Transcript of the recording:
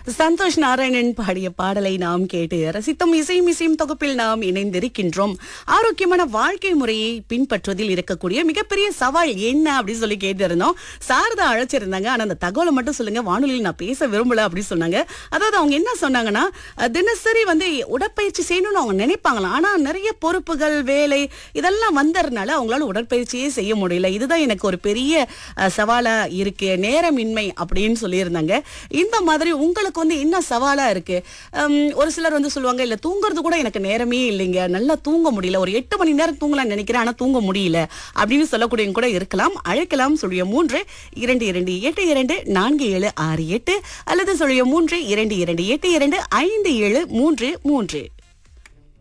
சந்தோஷ் நாராயணன் பாடிய பாடலை நாம் கேட்டு ரசித்தும் இசையும் இசையும் தொகுப்பில் நாம் இணைந்திருக்கின்றோம் ஆரோக்கியமான வாழ்க்கை முறையை பின்பற்றுவதில் இருக்கக்கூடிய மிகப்பெரிய சவால் என்ன அப்படின்னு சொல்லி கேட்டிருந்தோம் சாரதா அழைச்சிருந்தாங்க ஆனா அந்த தகவலை மட்டும் சொல்லுங்க வானொலியில் நான் பேச விரும்பல அப்படின்னு சொன்னாங்க அதாவது அவங்க என்ன சொன்னாங்கன்னா அஹ், தினசரி வந்து உடற்பயிற்சி செய்யணும்னு அவங்க நினைப்பாங்களாம் ஆனா நிறைய பொறுப்புகள் வேலை இதெல்லாம் வந்ததுனால அவங்களால உடற்பயிற்சியே செய்ய முடியல இதுதான் எனக்கு ஒரு பெரிய அஹ், சவாலா இருக்கு நேரமின்மை அப்படின்னு சொல்லியிருந்தாங்க இந்த மாதிரி உங்களுக்கு வந்து என்ன சவாலா இருக்கு ஹம், ஒரு சிலர் வந்து சொல்லுவாங்க இல்ல தூங்குறது கூட எனக்கு நேரமே இல்லைங்க நல்லா தூங்க முடியல ஒரு எட்டு மணி நேரம் தூங்கலாம்னு நினைக்கிறேன் ஆனா தூங்க முடியல அப்படின்னு சொல்லக்கூடியவங்க கூட இருக்கலாம் அழைக்கலாம் சொல்லிய மூன்று இரண்டு இரண்டு எட்டு இரண்டு நான்கு ஏழு ஆறு எட்டு அல்லது சொல்லிய மூன்று இரண்டு இரண்டு எட்டு இரண்டு ஐந்து ஏழு மூன்று மூன்று